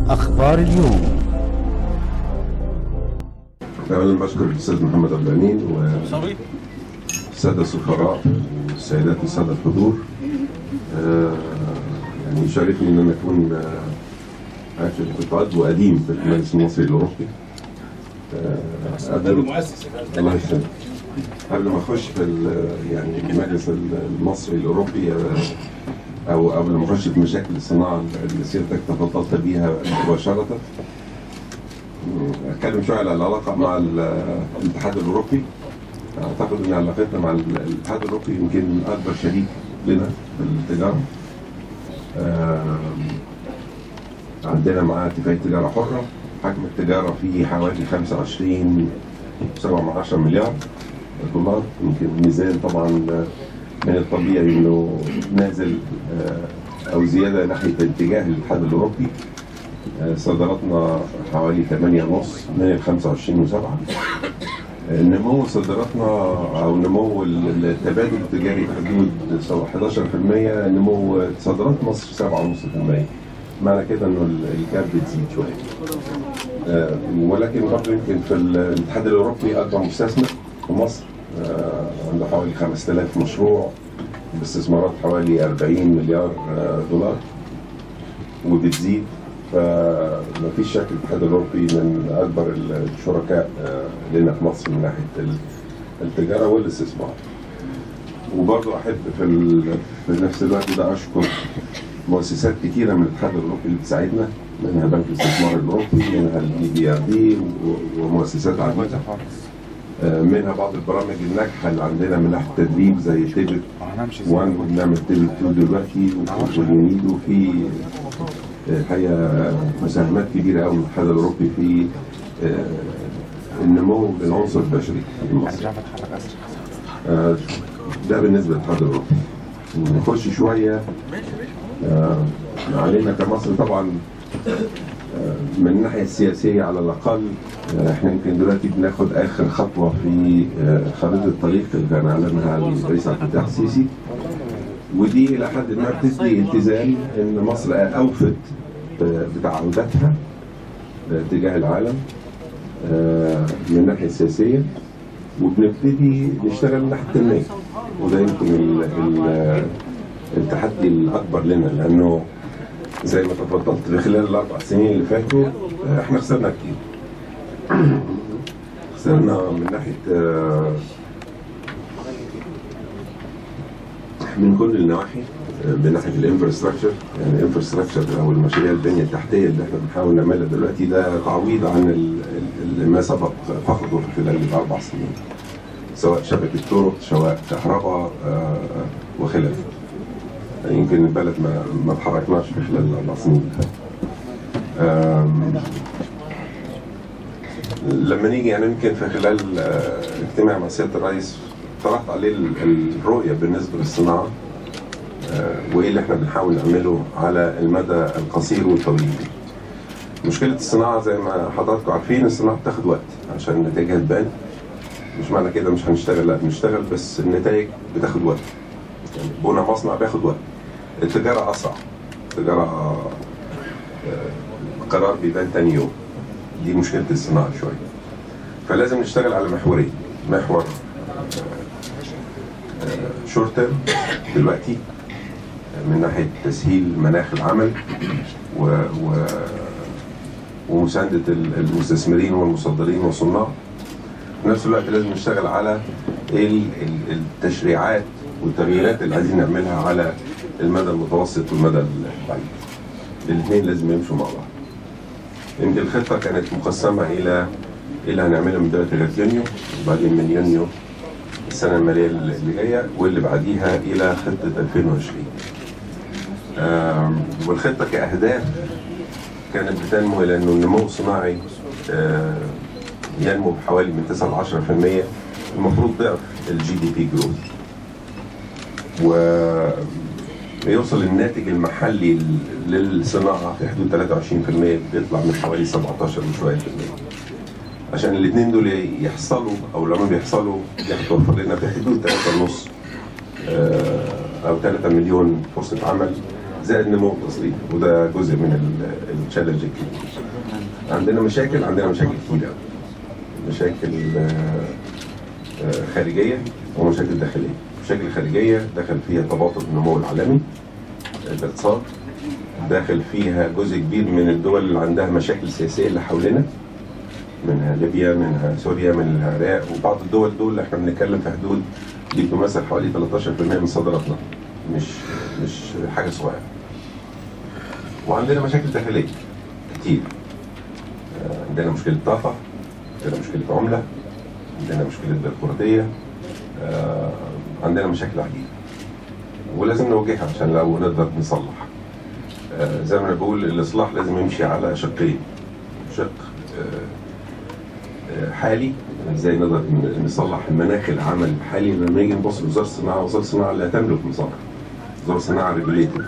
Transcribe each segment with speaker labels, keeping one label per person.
Speaker 1: أخبار اليوم
Speaker 2: أولا بشكر الأستاذ محمد عبد الأمين والسادة السفراء والسيدات والسادة الحضور آه، يعني يشرفني إن أنا أكون آه، عارف كنت عضو قديم في المجلس المصري الأوروبي آه، قبل الله يسلمك قبل ما أخش في ال- يعني المجلس المصري الأوروبي آه، أو قبل ما أخش في مشاكل الصناعة اللي سيادتك تفضلت بيها مباشرة اتكلم شويه على العلاقه مع ال- الاتحاد الاوروبي اعتقد ان علاقتنا مع ال- الاتحاد الاوروبي يمكن اكبر شريك لنا في التجاره آم، عندنا معاه اتفاقيه تجاره حره حجم التجاره فيه حوالي 25 7 من 10 مليار دولار يمكن الميزان طبعا من الطبيعي انه نازل آه، او زياده ناحيه اتجاه الاتحاد الاوروبي آه، صادراتنا حوالي 8 ونص من ال 25 و7 نمو صادراتنا او نمو التبادل التجاري في حدود سواء 11% نمو صادرات مصر 7.5% معنى كده انه ال- الجاب بتزيد شويه آه، ولكن برضه يمكن في ال- الاتحاد الاوروبي اكبر مستثمر في مصر آه، عنده حوالي 5000 مشروع باستثمارات حوالي 40 مليار آه، دولار وبتزيد فمفيش شك الاتحاد الاوروبي من اكبر الشركاء آه، لنا في مصر من ناحيه ال- التجاره والاستثمار. وبرضه احب في ال... في نفس الوقت ده اشكر مؤسسات كتيره من الاتحاد الاوروبي اللي بتساعدنا منها بنك الاستثمار الاوروبي منها البي بي ار دي ومؤسسات عديده آه، منها بعض البرامج الناجحه اللي عندنا من ناحيه التدريب زي تيبت 1 وبنعمل تيبت 2 دلوقتي واليونيد وفي آه، الحقيقه مساهمات كبيره قوي من الاتحاد الاوروبي في آه، النمو بالعنصر البشري في مصر. آه، ده بالنسبه للاتحاد الاوروبي. نخش شويه آه، علينا كمصر طبعا آه، من الناحيه السياسيه على الاقل آه، احنا يمكن دلوقتي بناخد اخر خطوه في آه، خريطه الطريق اللي كان اعلنها الرئيس عبد الفتاح السيسي ودي الى حد ما بتدي التزام ان مصر اوفت آه، بتعهداتها آه، تجاه العالم آه، من الناحيه السياسيه وبنبتدي نشتغل من ناحيه التنميه وده يمكن ال- ال- التحدي الاكبر لنا لانه زي ما تفضلت في خلال الاربع سنين اللي فاتوا آه، احنا خسرنا كتير خسرنا من ناحيه آه، من كل النواحي آه، من ناحيه الانفراستراكشر يعني الانفراستراكشر او المشاريع البنيه التحتيه اللي احنا بنحاول نعملها دلوقتي ده تعويض عن ال- ال- ما سبق فقده في خلال الاربع سنين سواء شبكه طرق سواء كهرباء آه، وخلافه يمكن البلد ما ما اتحركناش في خلال الاربع سنين اللي فاتوا. آم، لما نيجي يعني يمكن في خلال آه، اجتماع مع سياده الرئيس طرحت عليه ال- الرؤيه بالنسبه للصناعه آه، وايه اللي احنا بنحاول نعمله على المدى القصير والطويل. مشكله الصناعه زي ما حضراتكم عارفين الصناعه بتاخد وقت عشان النتائج تبان مش معنى كده مش هنشتغل لا بنشتغل بس النتائج بتاخد وقت يعني بنى مصنع بياخد وقت التجاره اسرع التجاره آه، قرار بيبان تاني يوم دي مشكله الصناعه شويه فلازم نشتغل على محورين محور شورت تيرم دلوقتي من ناحيه تسهيل مناخ العمل و, و ومسانده ال- المستثمرين والمصدرين والصناع في نفس الوقت لازم نشتغل على ال- ال- التشريعات والتغييرات اللي عايزين نعملها على المدى المتوسط والمدى البعيد الاثنين لازم يمشوا مع بعض يمكن الخطه كانت مقسمه الى اللي هنعملها من دلوقتي لغايه يونيو وبعدين من يونيو السنه الماليه اللي جايه واللي بعديها الى خطه 2020 آم، والخطه كاهداف كانت بتنمو الى انه النمو الصناعي آه، ينمو بحوالي من 9 ل 10% المفروض ضعف الجي دي بي جروث و بيوصل الناتج المحلي للصناعه في حدود 23% بيطلع من حوالي 17 وشويه في المية. عشان الاثنين دول يحصلوا او لما بيحصلوا يتوفر لنا في حدود 3.5 آه، او 3 مليون فرصه عمل زائد نمو التصريف وده جزء من التشالنج الكبير عندنا مشاكل عندنا مشاكل كتير قوي مشاكل آه، آه، خارجيه ومشاكل داخليه المشاكل الخارجيه دخل فيها تباطؤ النمو العالمي الاقتصاد داخل فيها جزء كبير من الدول اللي عندها مشاكل سياسيه اللي حوالينا منها ليبيا منها سوريا منها العراق وبعض الدول دول اللي احنا بنتكلم في حدود دي بتمثل حوالي 13% من صادراتنا مش مش حاجه صغيره وعندنا مشاكل داخليه كتير آه، عندنا مشكله طاقه عندنا مشكله عمله عندنا مشكله بيروقراطيه آه، عندنا مشاكل عديده ولازم نواجهها عشان لو نقدر نصلح آه، زي ما انا بقول الاصلاح لازم يمشي على شقين شق آه، آه، حالي ازاي نقدر ن- نصلح المناخ العمل الحالي لما نيجي نبص لوزاره الصناعه وزاره الصناعه لا تملك مصانع وزاره الصناعه ريجوليتد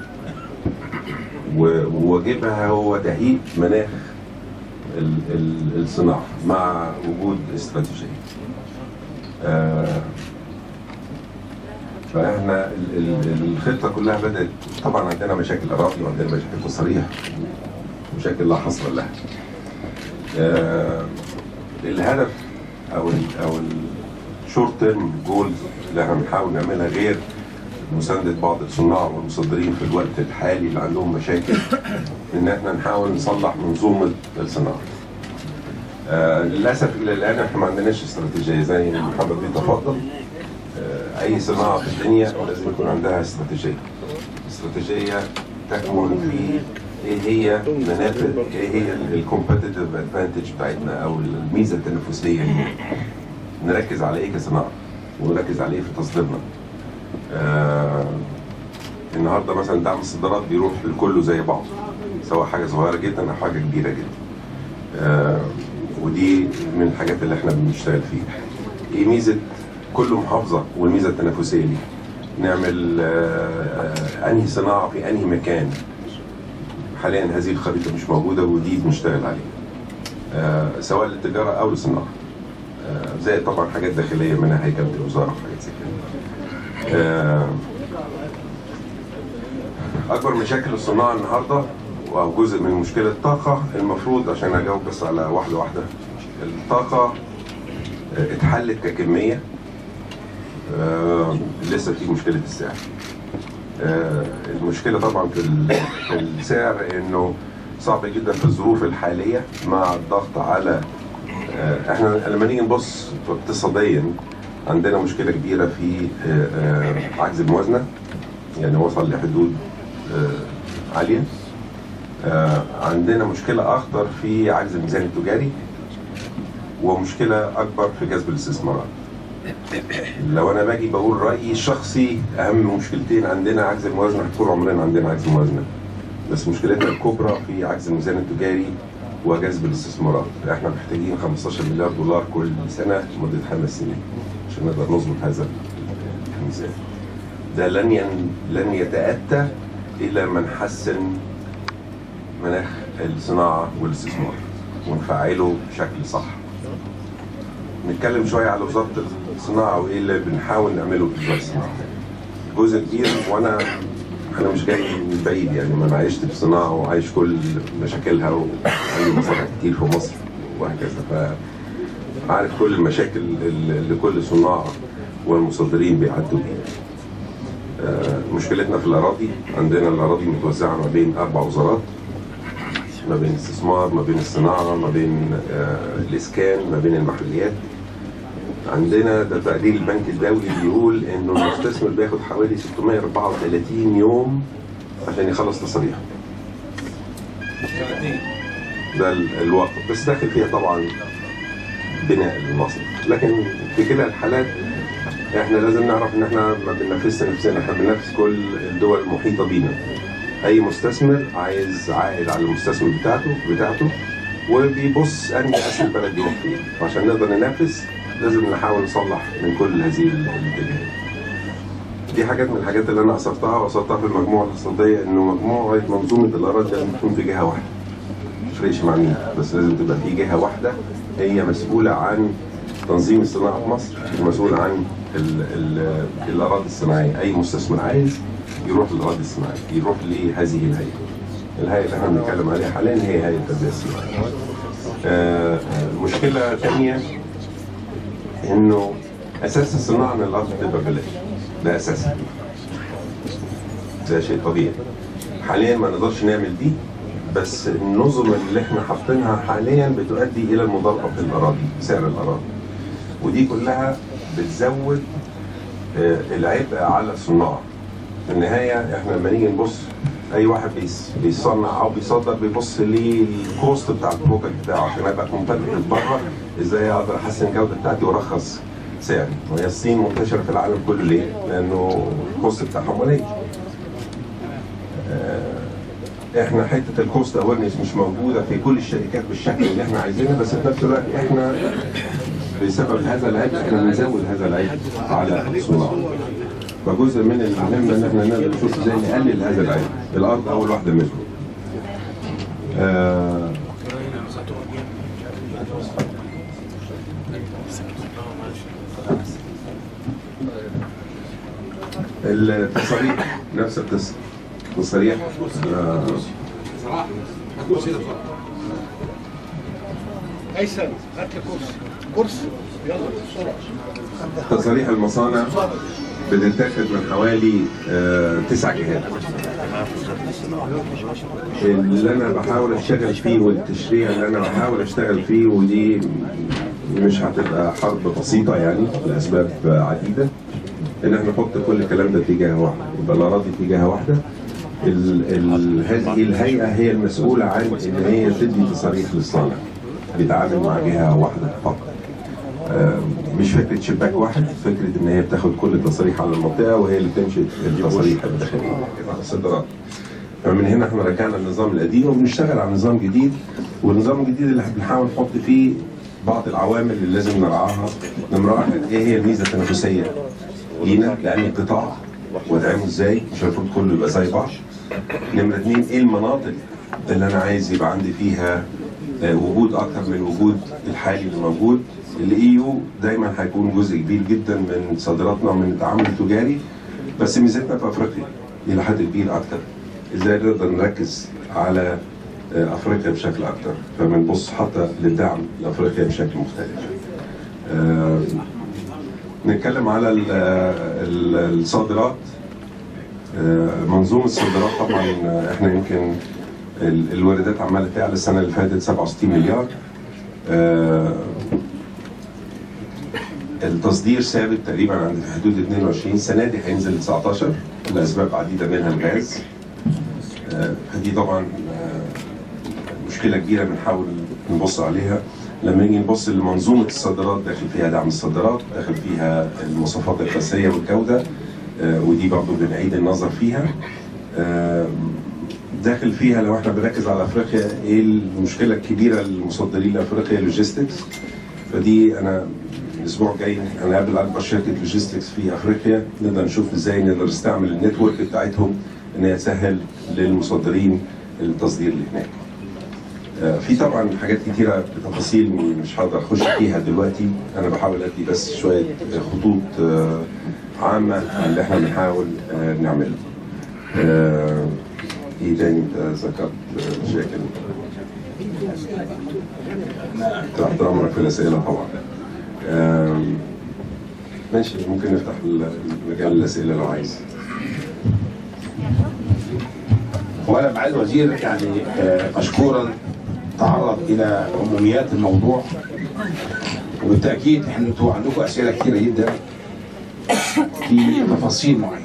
Speaker 2: وواجبها هو تهيئ مناخ ال- ال- الصناعه مع وجود استراتيجيه آه، فاحنا ال- ال- الخطه كلها بدات طبعا عندنا مشاكل اراضي وعندنا مشاكل تصريح مشاكل لا حصر لها. آه، الهدف او ال او الشورت تيرم جولز اللي احنا بنحاول نعملها غير مسانده بعض الصناع والمصدرين في الوقت الحالي اللي عندهم مشاكل ان احنا نحاول نصلح منظومه الصناعه. آه للاسف الى الان احنا ما عندناش استراتيجيه زي ما محمد بيه تفضل آه، اي صناعه في الدنيا لازم يكون عندها استراتيجيه استراتيجيه تكمن في ايه هي منافع ايه هي الكومبتيتيف ادفانتج بتاعتنا او الميزه التنافسيه اللي نركز على ايه كصناعه ونركز على ايه في تصديرنا آه النهارده مثلا دعم الصادرات بيروح لكله زي بعض سواء حاجه صغيره جدا او حاجه كبيره جدا آه ودي من الحاجات اللي احنا بنشتغل فيها ايه ميزه كل محافظه والميزه التنافسيه دي نعمل آه، آه، انهي صناعه في انهي مكان حاليا هذه الخريطه مش موجوده ودي بنشتغل عليها آه، سواء للتجاره او للصناعه آه، زي طبعا حاجات داخليه منها هيكله الوزاره وحاجات زي كده آه، اكبر مشاكل الصناعه النهارده او جزء من مشكله الطاقه المفروض عشان اجاوب بس على واحده واحده الطاقه آه، اتحلت ككميه آه، لسه في مشكله السعر آه، المشكله طبعا في ال- في السعر انه صعب جدا في الظروف الحاليه مع الضغط على آه، احنا لما نيجي نبص اقتصاديا عندنا مشكله كبيره في آه، آه، عجز الموازنه يعني وصل لحدود آه، عاليه آه، عندنا مشكله اخطر في عجز الميزان التجاري ومشكله اكبر في جذب الاستثمارات لو انا باجي بقول رايي الشخصي اهم مشكلتين عندنا عجز الموازنه طول عمرنا عندنا عجز موازنه بس مشكلتنا الكبرى في عجز الميزان التجاري وجذب الاستثمارات احنا محتاجين 15 مليار دولار كل سنه لمده خمس سنين عشان نقدر نظبط هذا الميزان ده لن ين... لن يتاتى الا لما نحسن مناخ الصناعه والاستثمار ونفعله بشكل صح نتكلم شويه على وزاره الصناعه وايه اللي بنحاول نعمله في وزاره الصناعه. جزء كبير وانا انا مش جاي من بعيد يعني ما انا عشت في الصناعه وعايش كل مشاكلها وعندي مصانع كتير في مصر وهكذا فعارف كل المشاكل اللي كل الصناع والمصدرين بيعدوا بيها. آه، مشكلتنا في الاراضي عندنا الاراضي متوزعه ما بين اربع وزارات ما بين الاستثمار ما بين الصناعه ما بين آه، الاسكان ما بين المحليات عندنا ده تقرير البنك الدولي بيقول انه المستثمر بياخد حوالي 634 يوم عشان يخلص تصاريحه ده ال- الواقع بس داخل فيها طبعا بناء المصنع لكن في كلا الحالات احنا لازم نعرف ان احنا ما بننافسش نفسنا احنا بننافس كل الدول المحيطه بينا اي مستثمر عايز عائد على المستثمر بتاعته بتاعته وبيبص انهي اسهل بلد يروح فين وعشان نقدر ننافس لازم نحاول نصلح من كل هذه الاتجاهات دي حاجات من الحاجات اللي انا اثرتها واثرتها في المجموعه الاقتصاديه انه مجموعه منظومه الاراضي لازم تكون في جهه واحده مش فرقش مع مين بس لازم تبقى في جهه واحده هي مسؤوله عن تنظيم الصناعه في مصر ومسؤول عن ال ال الاراضي الصناعيه اي مستثمر عايز يروح للاراضي الصناعيه يروح لهذه الهيئه الهيئه اللي احنا بنتكلم عليها حاليا هي هيئه التربيه الصناعيه آه، مشكله ثانيه انه اساس الصناعه ان الارض تبقى ببلاش ده اساسي ده شيء طبيعي حاليا ما نقدرش نعمل دي بس النظم اللي احنا حاطينها حاليا بتؤدي الى المضاربه في الاراضي سعر الاراضي ودي كلها بتزود آه، العبء على الصناع في النهايه احنا لما نيجي نبص اي واحد بيس- بيصنع او بيصدر بيبص للكوست بتاع البرودكت بتاعه عشان ابقى كومبتيتيف بره ازاي اقدر احسن الجوده بتاعتي وارخص سعري وهي الصين منتشره في العالم كله ليه؟ لانه الكوست بتاعهم قليل احنا حته الكوست اويرنس مش موجوده في كل الشركات بالشكل اللي احنا عايزينه بس في نفس الوقت احنا بسبب هذا العيب احنا بنزود هذا العيب على الصناع فجزء من المهم ان احنا نقدر نشوف ازاي نقلل هذا العيب الارض اول واحده منهم آه التصاريح نفس القصه تصاريح آه
Speaker 1: ايسر هات لي كرسي كرسي يلا بسرعه
Speaker 2: تصاريح المصانع بتتاخد من حوالي آه، تسع جهات اللي انا بحاول اشتغل فيه والتشريع اللي انا بحاول اشتغل فيه ودي مش هتبقى حرب بسيطه يعني لاسباب عديده ان احنا نحط كل الكلام ده في جهه واحده يبقى الاراضي في جهه واحده ال ال هذه الهيئه هي المسؤوله عن ان هي تدي تصاريح للصانع بيتعامل مع جهه واحده فقط آه، مش فكره شباك واحد فكره ان هي بتاخد كل التصاريح على المنطقه وهي اللي بتنشئ التصاريح الداخليه الصادرات فمن هنا احنا رجعنا النظام القديم وبنشتغل على نظام جديد والنظام الجديد اللي احنا بنحاول نحط فيه بعض العوامل اللي لازم نرعاها نمرة واحد ايه هي الميزه التنافسيه لينا لان القطاع وضعه ازاي مش المفروض كله يبقى زي بعض نمرة اثنين ايه المناطق اللي انا عايز يبقى عندي فيها آه، وجود اكتر من الوجود الحالي اللي موجود الاي يو دايما هيكون جزء كبير جدا من صادراتنا ومن التعامل التجاري بس ميزتنا في افريقيا الى حد كبير اكتر ازاي نقدر نركز على آه، افريقيا بشكل اكتر فبنبص حتى للدعم لافريقيا بشكل مختلف آه، نتكلم على ال- ال- الصادرات آه، منظومه الصادرات طبعا آه، احنا يمكن ال- الواردات عماله تعلى السنه اللي فاتت 67 مليار آه، التصدير ثابت تقريبا عند في حدود 22 السنه دي هينزل ل 19 لاسباب عديده منها الغاز آه، دي طبعا آه، مشكله كبيره بنحاول نبص عليها لما نيجي نبص لمنظومه الصادرات داخل فيها دعم الصادرات داخل فيها المواصفات الاساسيه والجوده آه، ودي برضه بنعيد النظر فيها آه، داخل فيها لو احنا بنركز على افريقيا ايه المشكله الكبيره للمصدرين لافريقيا اللوجيستكس فدي انا الاسبوع الجاي هنقابل اكبر شركه لوجيستكس في افريقيا نقدر نشوف ازاي نقدر نستعمل النتورك بتاعتهم ان هي تسهل للمصدرين التصدير اللي هناك. آه، في طبعا حاجات كتيره بتفاصيل مش هقدر اخش فيها دلوقتي انا بحاول ادي بس شويه خطوط آه، عامه عن اللي احنا بنحاول آه، نعمله. آه، ايه تاني انت ذكرت آه، مشاكل تحت امرك في الاسئله طبعا. آم، ماشي ممكن نفتح المجال للاسئله لو عايز.
Speaker 3: وانا معالي الوزير يعني آه، مشكورا تعرض الى عموميات الموضوع وبالتاكيد احنا انتوا عندكم اسئله كثيره جدا في تفاصيل معينه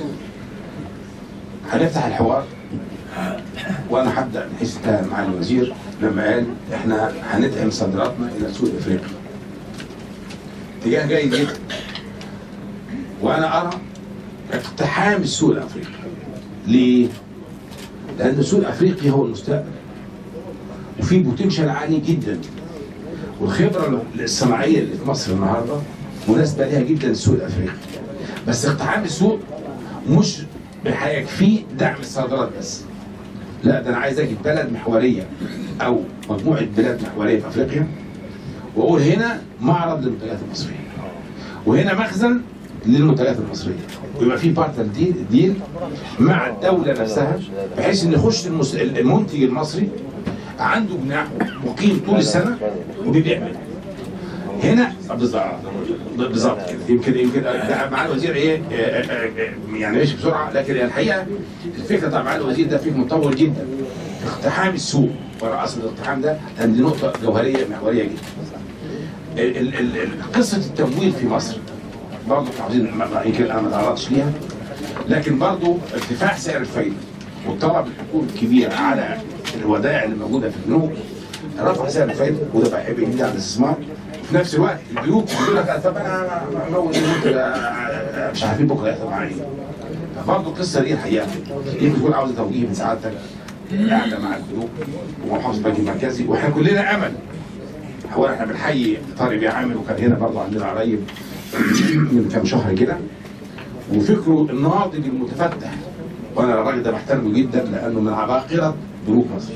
Speaker 3: هنفتح الحوار وانا هبدا من حيث انتهى معالي الوزير لما قال احنا هندعم صادراتنا الى السوق الافريقي اتجاه جيد جدا وانا ارى اقتحام السوق الافريقي ليه؟ لان السوق الافريقي هو المستقبل وفي بوتنشال عالي جدا والخبره الصناعيه اللي في مصر النهارده مناسبه ليها جدا السوق الافريقي بس اقتحام السوق مش هيكفيه دعم الصادرات بس لا ده انا عايز اجيب بلد محوريه او مجموعه بلاد محوريه في افريقيا واقول هنا معرض للمنتجات المصريه وهنا مخزن للمنتجات المصريه ويبقى في بارتنر ديل, ديل مع الدوله نفسها بحيث ان يخش المس- المنتج المصري عنده جناح مقيم طول السنه وبيبيع منه هنا بالظبط بالظبط كده يمكن يمكن ده معالي الوزير ايه آه، آه، آه، يعني ماشي بسرعه لكن الحقيقه الفكره بتاع معالي الوزير ده فكر متطور جدا اقتحام السوق ورئاسه الاقتحام ده لان دي نقطه جوهريه محوريه جدا ال- ال- ال- ال- قصه التمويل في مصر برضه احنا عاوزين ما- ما- يمكن انا ما تعرضتش ليها لكن برضه ارتفاع سعر الفايده والطلب الحكومي الكبير على الودائع اللي موجوده في البنوك رفع سعر الفايده وده بقى عبء جديد على الاستثمار في نفس الوقت البنوك بيقول لك طب انا امول المنتج آه، مش عارفين بكره يحصل معايا ايه فبرضه القصه دي الحقيقه يمكن تكون عاوزه توجيه من سعادتك قاعده مع البنوك ومحافظ البنك المركزي واحنا كلنا امل هو احنا بنحيي طارق بيه عامر وكان هنا برضه عندنا قريب من كام شهر كده وفكره الناضج المتفتح وانا الراجل ده بحترمه جدا لانه من عباقره بنوك مصر.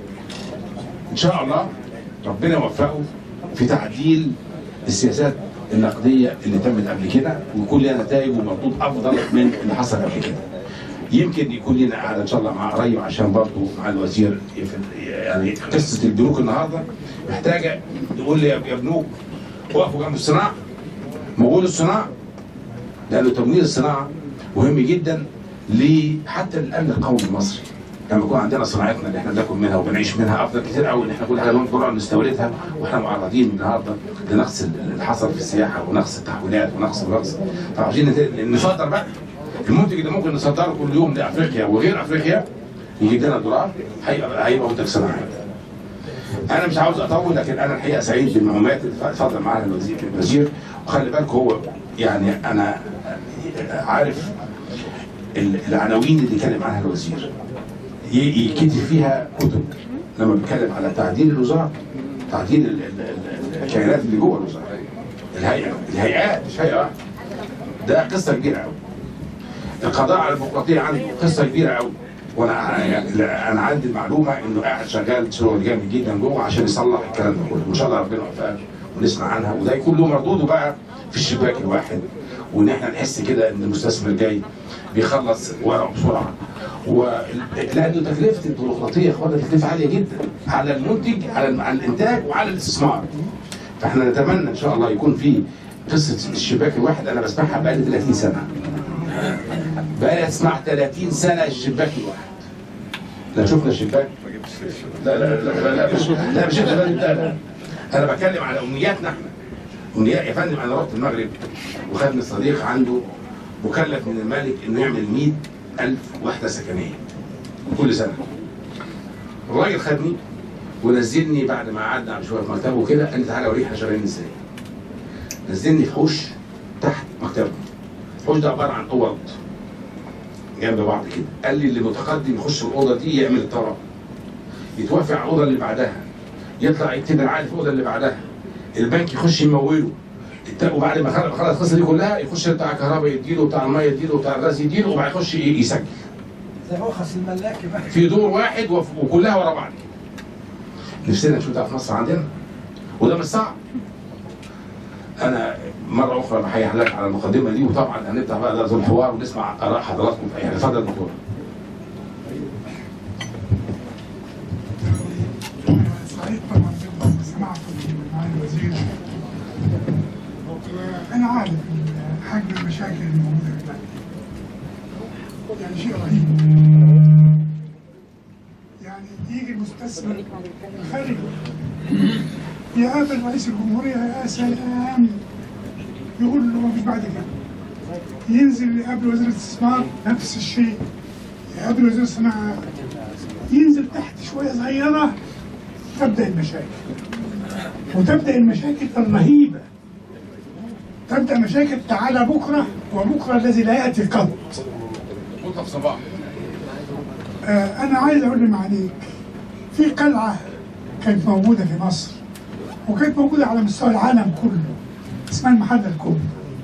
Speaker 3: ان شاء الله ربنا يوفقه في تعديل السياسات النقديه اللي تمت قبل كده ويكون لها نتائج ومردود افضل من اللي حصل قبل كده. يمكن يكون لنا قعده ان شاء الله مع قريب عشان برضه مع الوزير يف- يعني قصه البنوك النهارده محتاجه نقول لي يا بنوك وقفوا جنب الصناعه مجهول الصناعه لانه تمويل الصناعه مهم جدا ل- حتى الامن القومي المصري لما يكون عندنا صناعتنا اللي احنا بناكل منها وبنعيش منها افضل كتير قوي ان احنا كل حاجه نقدر نستوردها واحنا معرضين النهارده لنقص اللي حصل في السياحه ونقص التحويلات ونقص ونقص فعاوزين نت- نصدر بقى المنتج اللي ممكن نصدره كل يوم لافريقيا وغير افريقيا يجيب لنا دولار هيبقى هيبقى منتج صناعي. انا مش عاوز اطول لكن انا الحقيقه سعيد بالمعلومات اللي اتفضل معانا الوزير الوزير وخلي بالك هو يعني انا عارف ال- العناوين اللي اتكلم عنها الوزير ي- يكتب فيها كتب لما بيتكلم على تعديل الوزاره تعديل ال- ال- ال- الكيانات اللي جوه الوزاره الهيئه الهيئات مش هيئه واحده ده قصه كبيره قوي القضاء على الديمقراطيه عنده قصه كبيره قوي وانا يعني لا، انا عندي المعلومه انه قاعد شغال شغل جامد جدا جوه عشان يصلح الكلام ده كله وان شاء الله ربنا يوفقك ونسمع عنها وده يكون له مردوده بقى في الشباك الواحد وان احنا نحس كده ان المستثمر جاي بيخلص ورقه بسرعه و... لانه تكلفه البيروقراطيه يا اخوانا تكلفه عاليه جدا على المنتج على الم- على الانتاج وعلى الاستثمار فاحنا نتمنى ان شاء الله يكون في قصه الشباك الواحد انا بسمعها بقالي 30 سنه بقالي اسمع 30 سنه الشباك الواحد لا شفنا الشباك لا لا لا لا, لا مش لا مش الشباك ده لا انا بتكلم على امنياتنا احنا امنيات يا فندم انا رحت المغرب وخدني صديق عنده مكلف من الملك انه يعمل 100000 وحده سكنيه كل سنه الراجل خدني ونزلني بعد ما قعدنا على شويه في مكتبه كده قال لي تعالى اوريك احنا شغالين ازاي نزلني في حوش تحت مكتبه الحوش ده عباره عن اوض جنب بعض كده قال لي اللي متقدم يخش الاوضه دي يعمل الطلب يتوافق على الاوضه اللي بعدها يطلع يكتب العقد في الاوضه اللي بعدها البنك يخش يموله الت- وبعد ما خلص خلص القصه دي كلها يخش بتاع الكهرباء يديله بتاع الميه يديله بتاع الغاز يديله وبعد يخش ي- يسجل
Speaker 4: زي رخص الملاكي بقى
Speaker 3: في دور واحد وف- وكلها ورا بعض نفسنا نشوف ده في مصر عندنا وده مش صعب انا مره اخرى بحيي حضرتك على المقدمه دي وطبعا هنفتح بقى ده الحوار ونسمع اراء حضراتكم في اي حاجه اتفضل يا دكتور
Speaker 5: سعيد طبعا جدا سمعت معالي الوزير انا عارف إن حجم المشاكل الموجوده في البلد يعني شيء رهيب يعني يجي المستثمر خارج يقابل رئيس الجمهوريه يا سلام يقول له ما فيش بعد كده ينزل يقابل وزير الاستثمار نفس الشيء يقابل وزير الصناعه ينزل تحت شويه صغيره تبدا المشاكل وتبدا المشاكل الرهيبه تبدا مشاكل تعالى بكره وبكره الذي لا ياتي قط
Speaker 3: بكره في صباح
Speaker 5: آه انا عايز اقول لمعاليك في قلعه كانت موجوده في مصر وكانت موجوده على مستوى العالم كله اسمها المحل الكبرى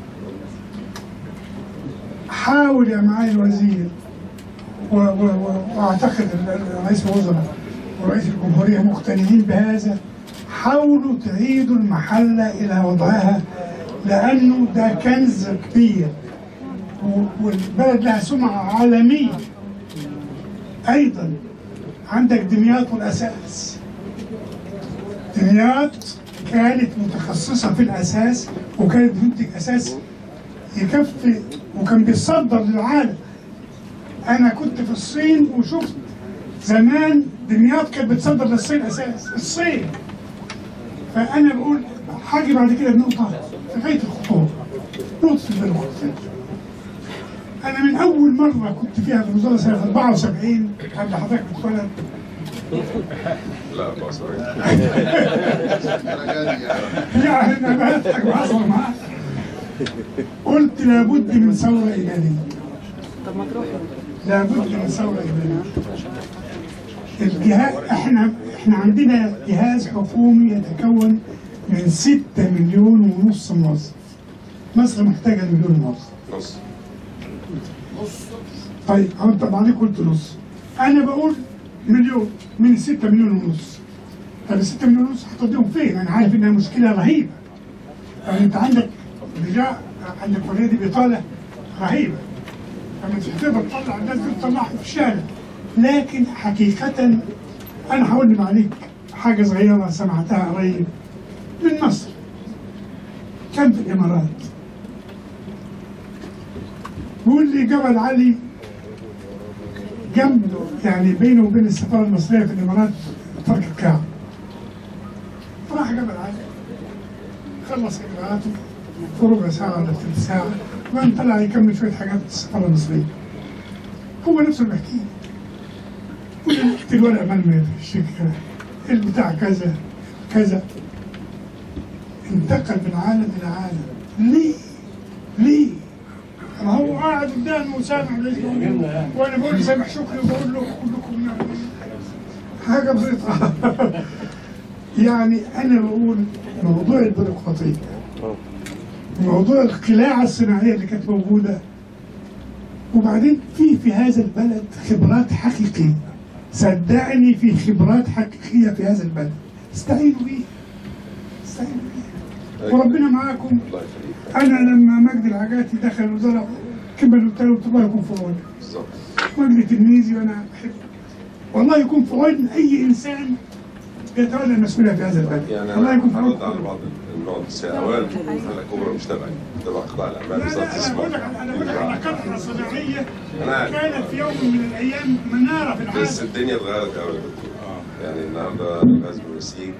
Speaker 5: حاول يا معالي الوزير و- و- و- واعتقد ال- ال- رئيس الوزراء ورئيس الجمهوريه مقتنعين بهذا حاولوا تعيدوا المحله الى وضعها لانه ده كنز كبير و- والبلد لها سمعه عالميه ايضا عندك دمياط والاساس دمياط كانت متخصصه في الاساس وكانت بتنتج اساس يكفي وكان بيتصدر للعالم انا كنت في الصين وشفت زمان دمياط كانت بتصدر للصين اساس الصين فانا بقول حاجه بعد كده بنقطه في غايه الخطوره نقطه البيروقراطيه انا من اول مره كنت فيها في الوزاره سنه 74 قبل حضرتك بتولد
Speaker 2: لا بص
Speaker 5: يعني انا بضحك بهزر معاك قلت لابد من ثوره ايمانيه لابد من ثوره ايمانيه الجهاز احنا احنا عندنا جهاز حكومي يتكون من 6 مليون ونص موظف مصر محتاجه مليون موظف
Speaker 2: نص
Speaker 5: طيب هو انت بعدين قلت نص انا بقول مليون من 6 مليون ونص طب ال 6 مليون ونص هتوديهم فين؟ انا عارف انها مشكله رهيبه يعني انت عندك رجاء عندك اوريدي بطاله رهيبه فمش هتقدر تطلع الناس دي تطلعهم في الشارع لكن حقيقه انا هقول عليك حاجه صغيره سمعتها قريب من مصر كان في الامارات بيقول لي جبل علي جنب يعني بينه وبين السفاره المصريه في الامارات ترك الكعب راح جبل علي خلص اجراءاته في ربع ساعه ولا ثلث ساعه وبعدين طلع يكمل شويه حاجات في السفاره المصريه هو نفسه اللي بيحكي لي يقول لي اكتب الورقه مرميه في الشركه البتاع كذا كذا انتقل من عالم الى عالم ليه؟ ليه؟ ما هو قاعد قدامي وسامع ليش وانا بقول له سامح شكري وبقول له كلكم يعني حاجه بسيطه يعني انا بقول موضوع البيروقراطيه موضوع القلاعه الصناعيه اللي كانت موجوده وبعدين في في هذا البلد خبرات حقيقيه صدقني في خبرات حقيقيه في هذا البلد استعينوا بيها استعينوا بيها وربنا معاكم
Speaker 2: الله يخليك
Speaker 5: انا لما مجدي العجاتي دخل الوزاره كمل قلت له الله يكون في عونك
Speaker 2: بالظبط
Speaker 5: مجدي تلميذي وانا بحبه والله يكون في عون اي انسان يتولى المسؤوليه في هذا البلد
Speaker 2: يعني
Speaker 5: الله يكون في
Speaker 2: انا
Speaker 5: عون
Speaker 2: هرد على بعض النقط بس اولا انا كوبرا مش تبعي تبع قطاع الاعمال
Speaker 5: لا
Speaker 2: وزاره
Speaker 5: لا انا بقول لك
Speaker 2: الاستثمار
Speaker 5: انا بقول لك على قطعه صناعيه
Speaker 2: أنا عارف.
Speaker 5: كانت في يوم من الايام مناره في
Speaker 2: بس
Speaker 5: العالم
Speaker 2: الدنيا اتغيرت قوي يعني النهارده الغاز بالنسيج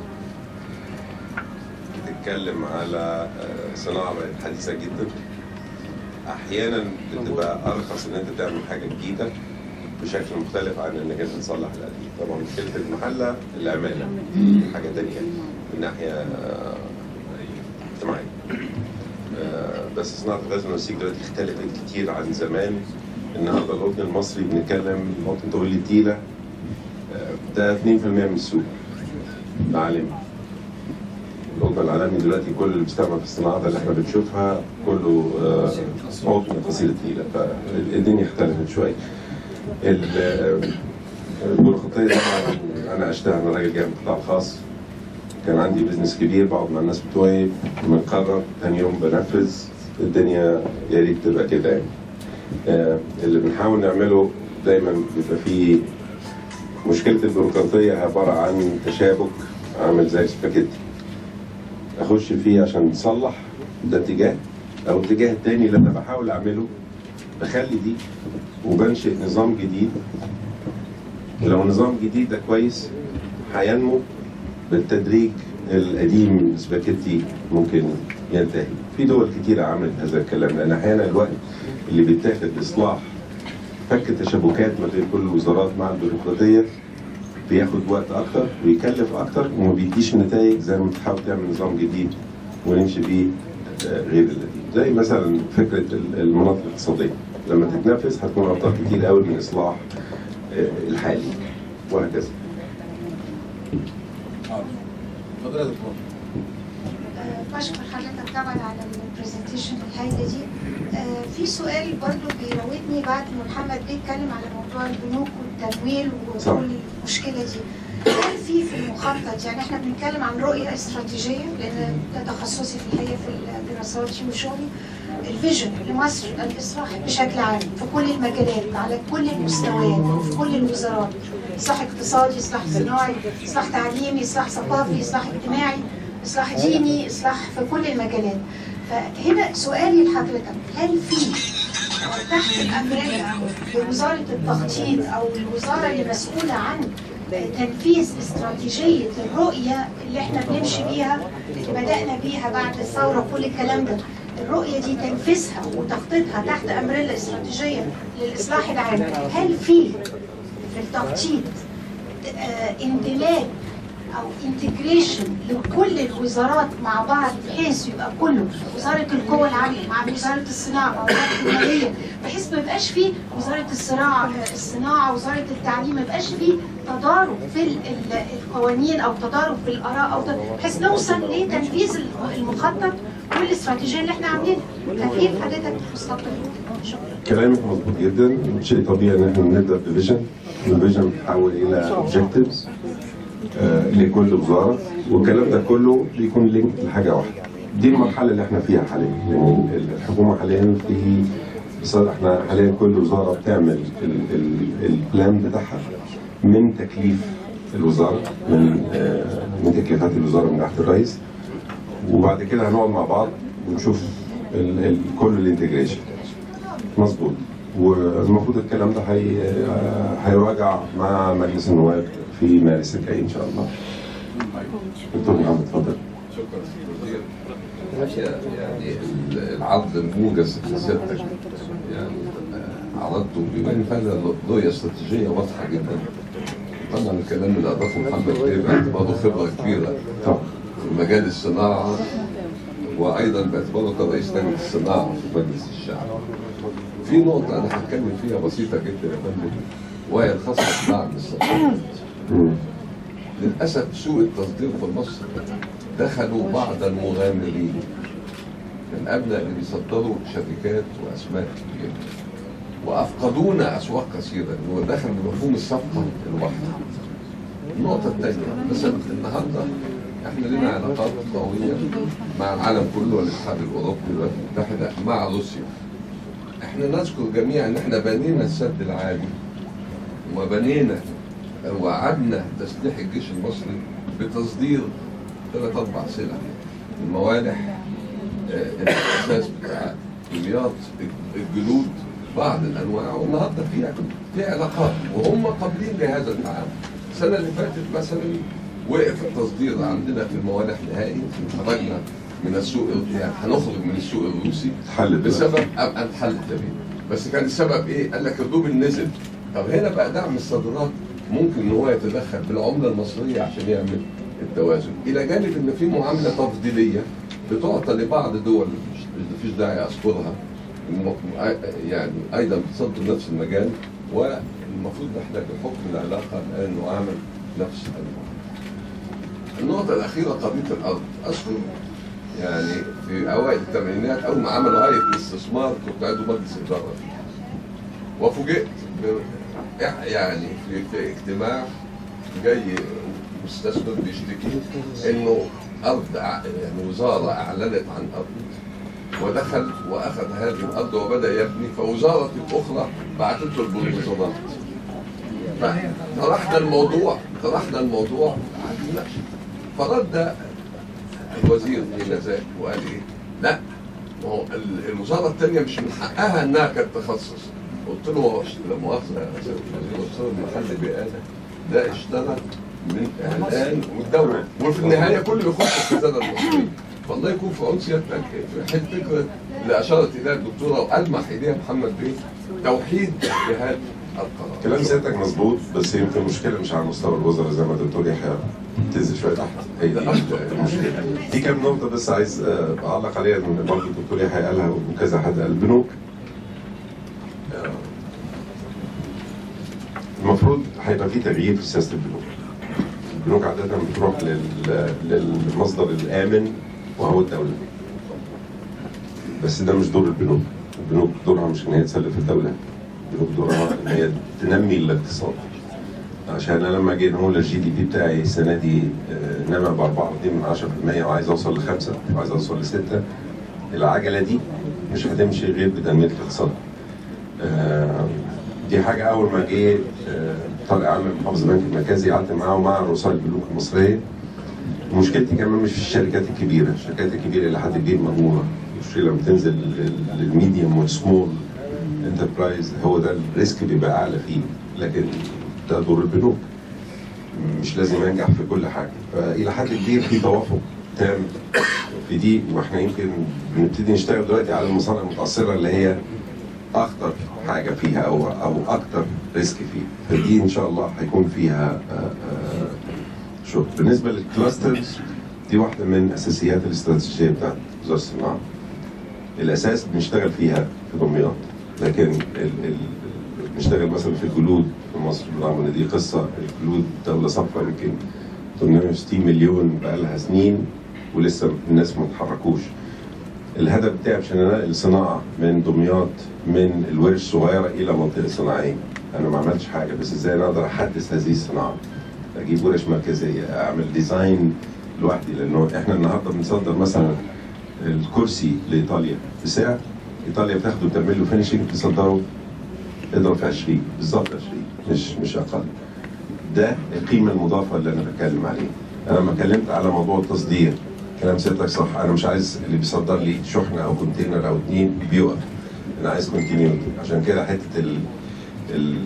Speaker 2: بتتكلم على آه، صناعه بقت حديثه جدا احيانا بتبقى ارخص ان انت تعمل حاجه جديده بشكل مختلف عن انك انت تصلح القديم طبعا مشكله المحله العماله حاجه تانية من ناحيه آه، اجتماعيه آه، بس صناعه الغاز بالنسيج دلوقتي اختلفت كتير عن زمان النهارده القطن المصري بنتكلم قطن تقول لي تيله آه، ده 2% من السوق العالمي القطن العالمي دلوقتي كل اللي بيستعمل في الصناعات اللي احنا بنشوفها كله آه، قطن قصير التيله فالدنيا اختلفت شويه ال- آه، البيروقراطيه طبعا انا اشتغل انا راجل جاي من القطاع الخاص كان عندي بزنس كبير بقعد مع الناس بتوعي بنقرر تاني يوم بنفذ الدنيا يا ريت تبقى كده يعني آه، اللي بنحاول نعمله دايما بيبقى فيه مشكلة البيروقراطية عبارة عن تشابك عامل زي سباكيتي أخش فيه عشان نصلح ده اتجاه أو الاتجاه التاني اللي أنا بحاول أعمله بخلي دي وبنشئ نظام جديد لو نظام جديد ده كويس هينمو بالتدريج القديم سباكيتي ممكن ينتهي في دول كتيرة عملت هذا الكلام لأن أحيانا الوقت اللي بيتاخد لإصلاح فك التشابكات ما بين كل الوزارات مع البيروقراطية بياخد وقت أكتر ويكلف أكتر وما بيديش نتائج زي ما بتحاول تعمل نظام جديد ونمشي بيه آه، غير القديم زي مثلا فكرة ال- المناطق الاقتصادية لما تتنفذ هتكون أبطال كتير قوي من إصلاح آه، الحالي وهكذا
Speaker 1: اتفضل يا دكتور
Speaker 6: آه، بشكر حضرتك طبعا على البرزنتيشن الهايله دي آه، في سؤال برضو بيراودني بعد ما محمد بيتكلم على موضوع البنوك والتمويل
Speaker 2: صح.
Speaker 6: وكل المشكله دي هل في في المخطط يعني احنا بنتكلم عن رؤيه استراتيجيه لان ده تخصصي في الحقيقه في الدراسات دي وشغلي الفيجن لمصر الاصلاح بشكل عام في كل المجالات على كل المستويات وفي كل الوزارات اصلاح اقتصادي اصلاح صناعي اصلاح تعليمي اصلاح ثقافي اصلاح اجتماعي اصلاح ديني اصلاح في كل المجالات فهنا سؤالي لحضرتك هل في تحت الامريكا لوزاره التخطيط او الوزاره اللي مسؤوله عن تنفيذ استراتيجيه الرؤيه اللي احنا بنمشي بيها اللي بدانا بيها بعد الثوره وكل الكلام ده الرؤيه دي تنفيذها وتخطيطها تحت امريلا استراتيجيه للاصلاح العام هل في في التخطيط آه، اندماج او انتجريشن لكل الوزارات مع بعض بحيث يبقى كله وزاره القوى العامله مع وزاره الصناعه مع وزاره الماليه بحيث ما يبقاش فيه وزاره الصناعه الصناعه وزاره التعليم ما يبقاش فيه تضارب في ال- ال- القوانين او تضارب في الاراء او ت- بحيث نوصل لتنفيذ المخطط والاستراتيجيه اللي احنا عاملينها كيف حضرتك مستقبل شكرا
Speaker 2: كلامك مظبوط جدا شيء طبيعي ان احنا نبدا بفيجن الفيجن بتتحول الى اوبجكتيفز لكل وزاره والكلام ده كله بيكون لينك لحاجه واحده دي المرحله اللي احنا فيها حاليا يعني الحكومه حاليا في بصراحه احنا حاليا كل وزاره بتعمل ال- ال- البلان بتاعها من تكليف الوزاره من آه، من تكليفات الوزاره من تحت الرئيس وبعد كده هنقعد مع بعض ونشوف ال- ال- كل الانتجريشن مظبوط والمفروض الكلام ده هي هيراجع مع مجلس النواب في مارس الجاي ان شاء الله دكتور محمد اتفضل
Speaker 7: شكرا وزير يعني العرض الموجز لسيادتك يعني عرضته بيبان فعلا رؤيه استراتيجيه واضحه جدا طبعا الكلام اللي اضافه محمد بيه باعتباره خبره كبيره
Speaker 2: طبعا
Speaker 7: في مجال الصناعه وايضا باعتباره كرئيس لجنه الصناعه في مجلس الشعب. في نقطه انا هتكلم فيها بسيطه جدا يا فندم وهي الخاصه بدعم الصناعه.
Speaker 2: مم.
Speaker 7: للأسف سوق التصدير في مصر دخلوا بعض المغامرين من أبناء اللي بيصدروا شركات وأسماء كبيرة وأفقدونا أسواق كثيرة ودخل بمفهوم الصفقة الواحدة النقطة الثانية مثلا النهاردة احنا لنا علاقات قوية مع العالم كله والاتحاد الأوروبي والولايات المتحدة مع روسيا احنا نذكر جميعا ان احنا بنينا السد العالي وبنينا وعدنا تسليح الجيش المصري بتصدير ثلاث اربع سلع الموالح آه، الاساس بتاع كليات الجلود بعض الانواع والنهارده في في علاقات وهم قابلين لهذا التعامل السنه اللي فاتت مثلا وقف التصدير عندنا في الموالح نهائي خرجنا من السوق يعني هنخرج من السوق الروسي
Speaker 2: حل دلوقتي.
Speaker 7: بسبب أبقى اتحل تمام بس كان السبب ايه؟ قال لك الروبل نزل طب هنا بقى دعم الصادرات ممكن ان هو يتدخل بالعمله المصريه عشان يعمل التوازن الى جانب ان في معامله تفضيليه بتعطى لبعض دول مش مفيش داعي اذكرها الم- يعني ايضا بتصدر نفس المجال والمفروض احنا بحكم العلاقه الان نعامل نفس المعامله. النقطة الأخيرة قضية الأرض أذكر يعني في أوائل الثمانينات أول ما عملوا هيئة الاستثمار كنت عضو مجلس إدارة فيها وفوجئت ب- يعني في, في اجتماع جاي مستثمر بيشتكي إنه أرض أع- يعني وزارة أعلنت عن أرض ودخل وأخذ هذه الأرض وبدأ يبني فوزارة أخرى بعثت له البلدوزرات فطرحنا الموضوع طرحنا الموضوع قعد يناقش. فرد الوزير الى ذلك وقال ايه؟ لا ما هو ال- الوزاره الثانيه مش من حقها انها كانت تخصص قلت له هو اشت- لا مؤاخذه يا سيد الوزير قلت له المحل بقاله ده اشترى من اعلان والدوله وفي النهايه كله يخش في الخزانه المصريه فالله يكون في عون سيادتك في حته فكره اللي اشارت اليها الدكتوره والمح اليها محمد بيه توحيد جهات القرار
Speaker 2: كلام سيادتك مظبوط بس يمكن المشكله مش على مستوى الوزراء زي ما الدكتور يحيى تنزل شويه تحت هي دي المشكله في كام نقطه بس عايز آه، اعلق عليها ان برضه الدكتور يحيى قالها وكذا حد قال البنوك آه، المفروض هيبقى في تغيير في سياسه البنوك البنوك عاده بتروح لل- للمصدر الامن وهو الدوله بس ده مش دور البنوك البنوك دورها مش ان هي تسلف الدوله البنوك دورها ان هي تنمي الاقتصاد عشان انا لما جينا نقول الجي دي بي بتاعي السنه دي آه، نما ب 4 من 10% وعايز اوصل لخمسه وعايز اوصل لسته العجله دي مش هتمشي غير بتنميه الاقتصاد. آه، دي حاجه اول ما جه آه، طارق عامر محافظ البنك المركزي قعدت معاه ومع رؤساء البنوك المصريه مشكلتي كمان مش في الشركات الكبيره، الشركات الكبيره اللي حد كبير مضمونه مش لما تنزل لل- للميديوم والسمول انتربرايز هو ده الريسك بيبقى اعلى فيه لكن ده دور البنوك مش لازم انجح في كل حاجه فالى حد كبير في توافق تام في دي واحنا يمكن بنبتدي نشتغل دلوقتي على المصانع المتاثره اللي هي اخطر حاجه فيها او او اكتر ريسك فيها فدي ان شاء الله هيكون فيها آه، آه، شغل بالنسبه للكلاسترز دي واحده من اساسيات الاستراتيجيه بتاعت وزاره الصناعه الاساس بنشتغل فيها في دمياط لكن ال ال بنشتغل مثلا في الجلود في مصر بالرغم ان دي قصه الجلود دوله صفراء يمكن 860 مليون بقى لها سنين ولسه الناس ما اتحركوش الهدف بتاعي عشان انقل الصناعه من دمياط من الورش الصغيره الى منطقه صناعيه انا ما عملتش حاجه بس ازاي انا اقدر احدث هذه الصناعه اجيب ورش مركزيه اعمل ديزاين لوحدي لانه احنا النهارده بنصدر مثلا الكرسي لايطاليا بسعر ايطاليا بتاخده وتعمل له فينشنج تصدره اضرب في 20 بالظبط 20 مش مش اقل ده القيمه المضافه اللي انا بتكلم عليه انا لما اتكلمت على موضوع التصدير كلام سيادتك صح انا مش عايز اللي بيصدر لي شحنه او كونتينر او اتنين بيقف انا عايز كونتينيوتي عشان كده حته ال ال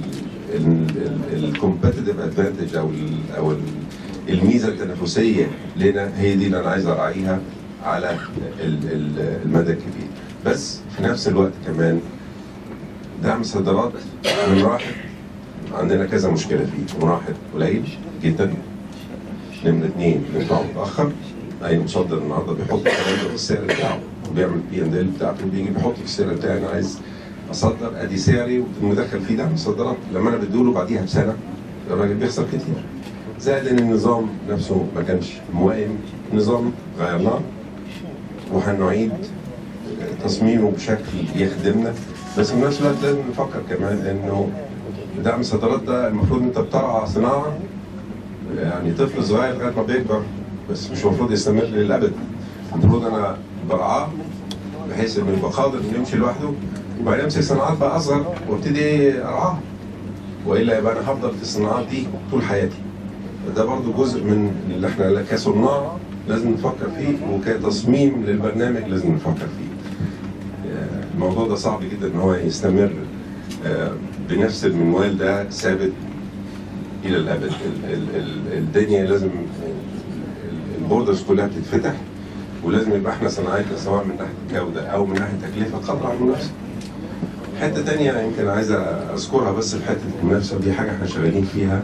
Speaker 2: الكومبتيتيف ادفانتج او ال او ال الميزه التنافسيه لنا هي دي اللي انا عايز اراعيها على ال- ال- المدى الكبير بس في نفس الوقت كمان دعم الصادرات من واحد عندنا كذا مشكله فيه من واحد قليل جدا نمرة اثنين بندفعه متأخر أي مصدر النهارده بيحط الكلام ده في السعر بتاعه وبيعمل بي ان ال بتاعته بيجي بيحط في السعر بتاعي أنا عايز أصدر أدي سعري والمدخل فيه دعم الصادرات لما أنا بديله بعديها بسنة الراجل بيخسر كتير زائد إن النظام نفسه ما كانش موائم نظام غيرناه وهنعيد تصميمه بشكل يخدمنا بس في نفس الوقت لازم نفكر كمان انه دعم الصادرات ده المفروض انت بترعى صناعه يعني طفل صغير لغايه ما بيكبر بس مش المفروض يستمر للابد المفروض انا برعاه بحيث انه يبقى قادر انه يمشي لوحده وبعدين امسك صناعات بقى اصغر وابتدي ارعاها والا يبقى انا هفضل في الصناعات دي طول حياتي ده برضو جزء من اللي احنا كصناع لازم نفكر فيه وكتصميم للبرنامج لازم نفكر فيه آه، الموضوع ده صعب جدا ان هو يستمر آه، بنفس المنوال ده ثابت الى الابد ال- ال- ال- الدنيا لازم ال- البوردرز كلها بتتفتح ولازم يبقى احنا صناعتنا سواء من ناحيه جوده او من ناحيه تكلفه قادره على المنافسه. حته تانية يمكن عايز اذكرها بس في حته المنافسه ودي حاجه احنا شغالين فيها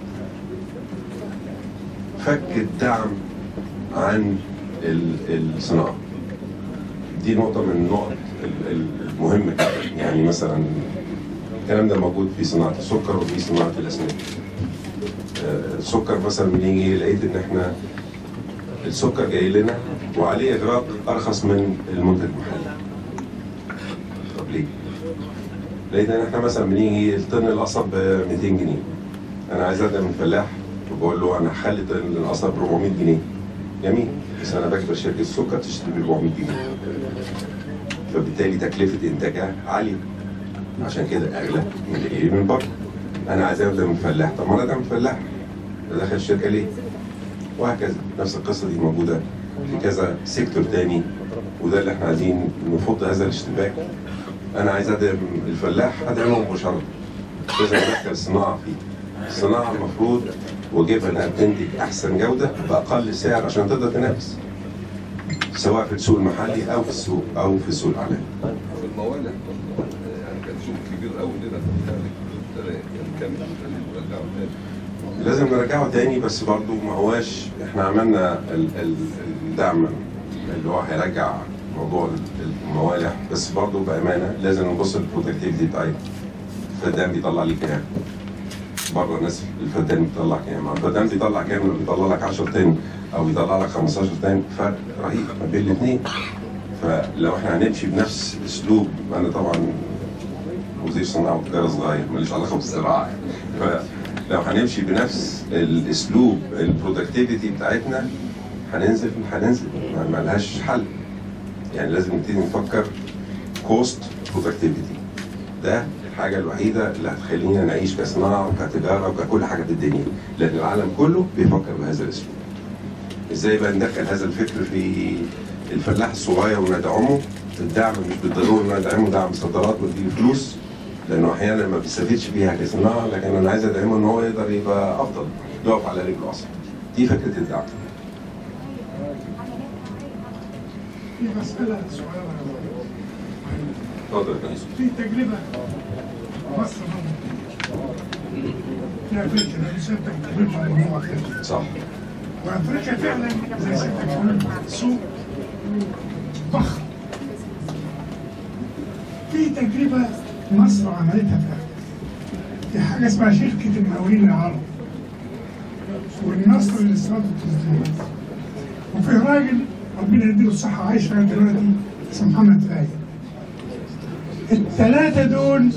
Speaker 2: فك الدعم عن ال- الصناعه. دي نقطة من النقط ال- ال- المهمة جدا يعني مثلا الكلام ده موجود في صناعة السكر وفي صناعة الأسماك. آه، السكر مثلا بنيجي لقيت إن إحنا السكر جاي لنا وعليه إغراق أرخص من المنتج المحلي. طب ليه؟ لقيت إن إحنا مثلا بنيجي الطن القصب ب 200 جنيه. أنا عايز أبدأ من فلاح وبقول له أنا هخلي طن القصب ب 400 جنيه. جميل بس أنا بجبر شركة السكر تشتري ب 400 جنيه. فبالتالي تكلفة إنتاجها عالية عشان كده أغلى من اللي جاي من بره أنا عايز أبدأ من فلاح طب ما أنا أبدأ من فلاح داخل الشركة ليه؟ وهكذا نفس القصة دي موجودة في كذا سيكتور تاني وده اللي احنا عايزين نفض هذا الاشتباك أنا عايز أدعم الفلاح أدعمه مباشرة لازم أدخل الصناعة فيه الصناعة المفروض واجبها إنها تنتج أحسن جودة بأقل سعر عشان تقدر تنافس سواء في السوق المحلي او في السوق او في السوق العالمي.
Speaker 7: في الموالح يعني كان سوق كبير قوي لنا في الخارج ابتدى كان كامل لازم نرجعه تاني
Speaker 2: لازم نرجعه تاني بس برضو ما هواش احنا عملنا ال- ال- الدعم اللي هو هيرجع موضوع الموالح بس برضو بامانه لازم نبص للبرودكتيفيتي بتاعتنا. فالدعم بيطلع لي كام؟ بره الناس الفدان بيطلع كام الفدان بيطلع كام لما بيطلع لك 10 تاني او بيطلع لك 15 تاني فرق رهيب ما بين الاثنين فلو احنا هنمشي بنفس اسلوب انا طبعا وزير صناعه وتجاره صغير ماليش علاقه بالزراعه فلو هنمشي بنفس الاسلوب البرودكتيفيتي بتاعتنا هننزل هننزل ما ما لهاش حل يعني لازم نبتدي نفكر كوست برودكتيفيتي ده الحاجه الوحيده اللي هتخلينا نعيش كصناعه وكتجاره وككل حاجه في الدنيا لان العالم كله بيفكر بهذا الاسلوب ازاي بقى ندخل هذا الفكر في الفلاح الصغير وندعمه الدعم مش بالضروره ندعمه دعم صادرات ونديله فلوس لانه احيانا ما بيستفيدش بيها كصناعه لكن انا عايز ادعمه ان هو يقدر يبقى افضل يقف على رجله اصلا دي فكره الدعم
Speaker 5: في مسألة صغيرة
Speaker 2: اتفضل يا فندم.
Speaker 5: في تجربة مصر في أفريقيا لأن سيادتك تجربة عن الموضوع أفريقيا
Speaker 2: صح
Speaker 5: وأفريقيا فعلا زي سيادتك بتقول سوق ضخم في تجربة مصر عملتها في أفريقيا في حاجة اسمها شركة المقاولين العرب والنصر للاستيراد والتصدير وفي راجل ربنا يديله الصحة عايش لغاية دلوقتي اسمه محمد فايد الثلاثة دول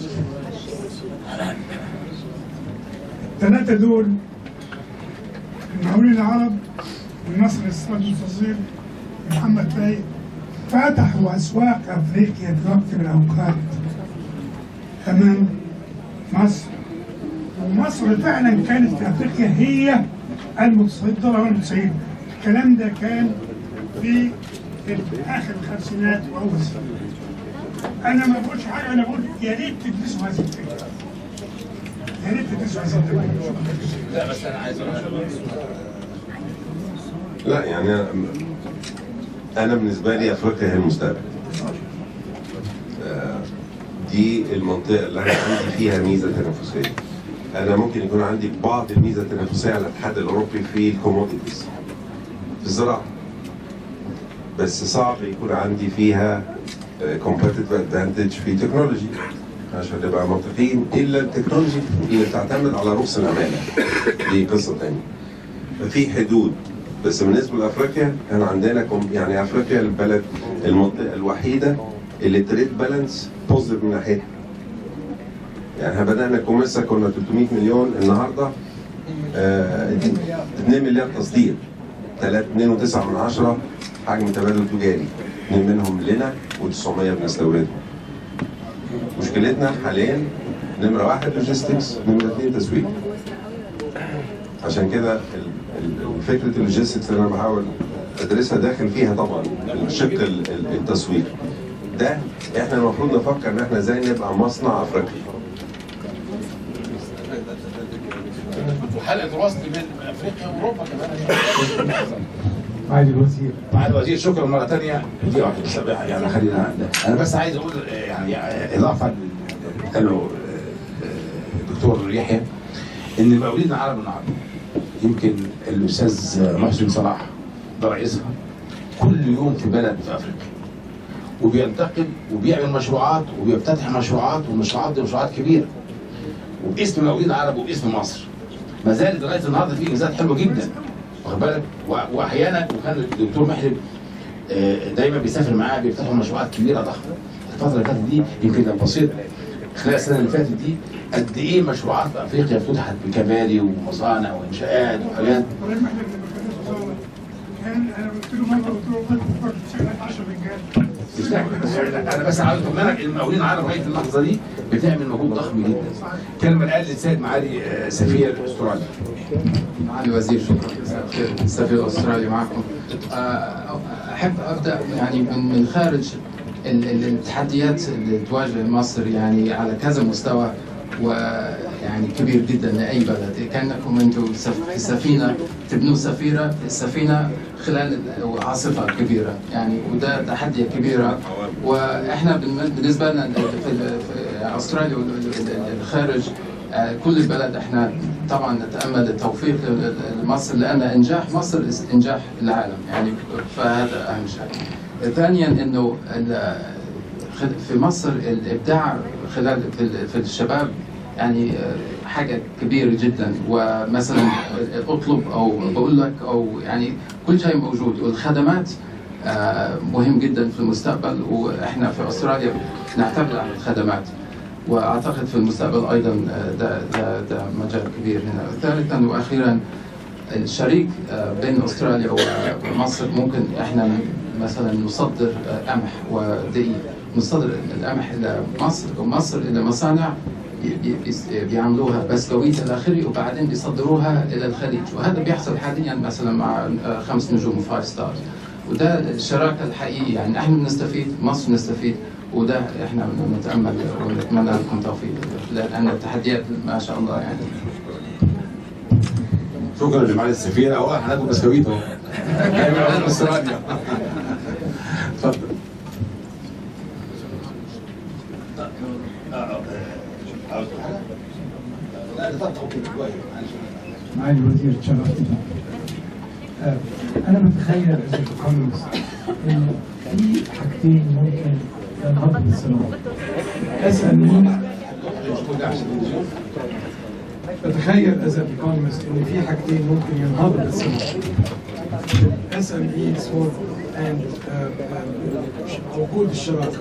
Speaker 5: الثلاثة دول المقاولين العرب والنصر للاستيراد والتصدير محمد فايد فتحوا أسواق أفريقيا في وقت من الأوقات أمام مصر ومصر فعلا كانت في أفريقيا هي المتصدرة والمتسيدة الكلام ده كان في آخر الخمسينات وأول السبعينات أنا ما بقولش حاجة أنا بقول يا ريت تدرسوا هذه الفكرة يا ريت تدرسوا هذه الفكرة شكرا
Speaker 3: لا بس انا عايز اقول
Speaker 2: لا يعني أنا- انا بالنسبه لي افريقيا هي المستقبل آه، دي المنطقه اللي انا عندي فيها ميزه تنافسيه انا ممكن يكون عندي بعض الميزه التنافسيه على الاتحاد الاوروبي في الكوموديتيز في الزراعه بس صعب يكون عندي فيها كومبetitive ادفانتج في تكنولوجي عشان نبقى منطقيين الا التكنولوجي اللي بتعتمد على رخص العماله دي قصه ثانيه ففي حدود بس بالنسبه لافريقيا كان عندنا كم يعني افريقيا البلد المنطقه الوحيده اللي تريد بالانس بوزيتيف من ناحيتها يعني احنا بدانا كوميسا كنا 300 مليون النهارده آه 2 مليار تصدير 3 2.9 من عشرة حجم تبادل تجاري اثنين منهم لنا و900 بنستوردهم مشكلتنا حاليا نمره واحد لوجيستكس نمره اثنين تسويق عشان كده ال- ال- فكره اللوجيستكس اللي انا بحاول ادرسها داخل فيها طبعا الشق ال- ال- التسويق ده احنا المفروض نفكر ان احنا ازاي نبقى مصنع افريقي
Speaker 3: وحلقه وصل بين افريقيا واوروبا كمان
Speaker 8: معالي الوزير
Speaker 3: معالي الوزير شكرا مره ثانيه دي واحده بس يعني خلينا انا بس عايز اقول يعني اضافه اللي قاله الدكتور يحيى ان المقاولين العرب النهارده يمكن الاستاذ محسن صلاح ده رئيسها كل يوم في بلد في افريقيا وبينتقل وبيعمل مشروعات وبيفتتح مشروعات والمشروعات دي مشروعات كبيره وباسم المقاولين العرب وباسم مصر ما زالت لغايه النهارده في انجازات حلوه جدا واخد بالك و- واحيانا وكان الدكتور محرم آه، دايما بيسافر معاه بيفتحوا مشروعات كبيره ضخمه الفتره اللي فاتت دي يمكن لو بصيت خلال السنه اللي فاتت دي قد ايه مشروعات في افريقيا فتحت بكباري ومصانع وانشاءات وحاجات
Speaker 5: ابراهيم احمد لما كان في الوزارة، كان انا قلت له مره قلت له قلت له شغلك 10 رجال
Speaker 3: انا بس عاوز اطمنك ان المقاولين العرب لغايه اللحظه دي بتعمل مجهود ضخم جدا كلمه الان للسيد معالي آه، سفير استراليا
Speaker 8: معالي الوزير شكرا مساء الخير السفير الاسترالي معكم آه، احب ابدا يعني من من خارج ال- ال- التحديات اللي تواجه مصر يعني على كذا مستوى ويعني كبير جدا لاي بلد كانكم انتم سف- في سفينه تبنوا سفينه السفينه خلال عاصفه كبيره يعني وده تحدي كبيره واحنا بالن- بالنسبه لنا في ال- في استراليا والخارج آه، كل البلد احنا طبعا نتامل التوفيق ل- لمصر لان انجاح مصر انجاح العالم يعني فهذا اهم شيء. ثانيا انه ال- خل- في مصر الابداع خلال في ال- في الشباب يعني آه، حاجه كبيره جدا ومثلا اطلب او بقول لك او يعني كل شيء موجود والخدمات آه، مهم جدا في المستقبل واحنا في استراليا نعتمد على الخدمات واعتقد في المستقبل ايضا آه، ده ده ده مجال كبير هنا ثالثا واخيرا الشريك آه، بين استراليا ومصر ممكن احنا مثلا نصدر آه، قمح ودقيق نصدر القمح الى مصر ومصر الى مصانع ي- ي- يس- بيعملوها بسكويت الى اخره وبعدين بيصدروها الى الخليج وهذا بيحصل حاليا مثلا مع آه، خمس نجوم وفايف ستارز وده الشراكه الحقيقيه يعني احنا بنستفيد مصر بنستفيد وده احنا نتامل ونتمنى لكم توفيق لان التحديات ما شاء الله يعني
Speaker 3: شكرا لمعالي السفير اهو هناكل بسكويت اهو جاي من استراليا اتفضل
Speaker 4: معالي الوزير تشرفتني آه، انا بتخيل از ايكونومست انه في حاجتين ممكن ينهضوا بالصناعه اسال مين بتخيل از ايكونومست ان في حاجتين ممكن ينهضوا بالصناعه اس ام اي سورت اند وجود الشراكه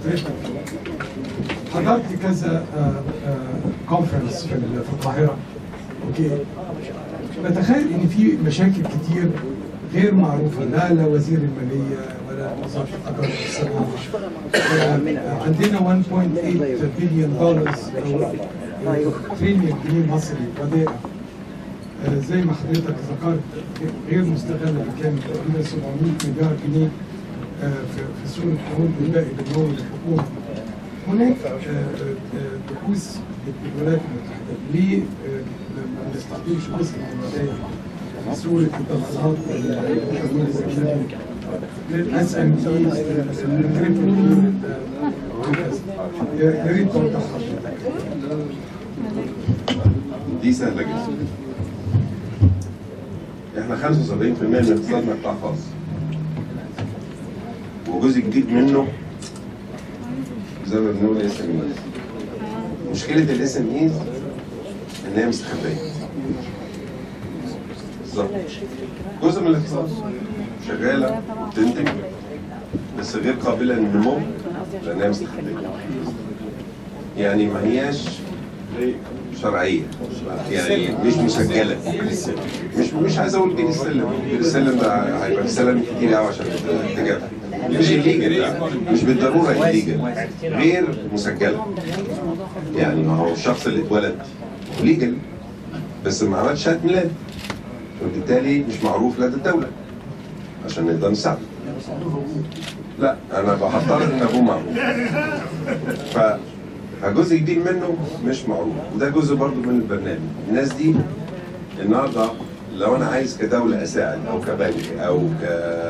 Speaker 4: حضرت كذا كونفرنس في ال- في القاهره اوكي بتخيل ان في مشاكل كتير غير معروفه لا لا وزير الماليه ولا وزاره التجاره والصناعه آه، عندنا 1.8 بليون دولار او تريليون جنيه مصري ودائع آه، زي ما حضرتك ذكرت غير مستغله بكامل تقريبا 700 مليار جنيه آه، في في سوق القروض والباقي بالمول الحكومي هناك آه، آه، بحوث للولايات المتحده ليه آه، ما نستخدمش جزء من الودائع في صوره التبرعات والحكومه الذكيه للاس ام اي للكريبتو يا ريت توضح حضرتك
Speaker 2: دي سهله جدا احنا 75% من اقتصادنا قطاع خاص وجزء كبير منه زي ما بنقول اس ام ايز مشكله الاس ام ايز ان هي مستخبيه بالظبط جزء من الاقتصاد شغاله وبتنتج بس غير قابله للنمو لانها مستخبيه يعني ما هياش شرعيه يعني مش مسجله مش مش عايز اقول جنيه السلم جنيه السلم ده هيبقى في سلم كتير قوي عشان تجاب مش الليجل مش بالضروره الليجل غير مسجله يعني ما هو الشخص اللي اتولد ليجل بس ما عملش شهاده ميلاد وبالتالي مش معروف لدى الدوله عشان نقدر نساعده لا انا بحضر ان ابوه معروف ف فجزء كبير منه مش معروف وده جزء برضو من البرنامج الناس دي النهارده لو انا عايز كدوله اساعد او كبنك او ك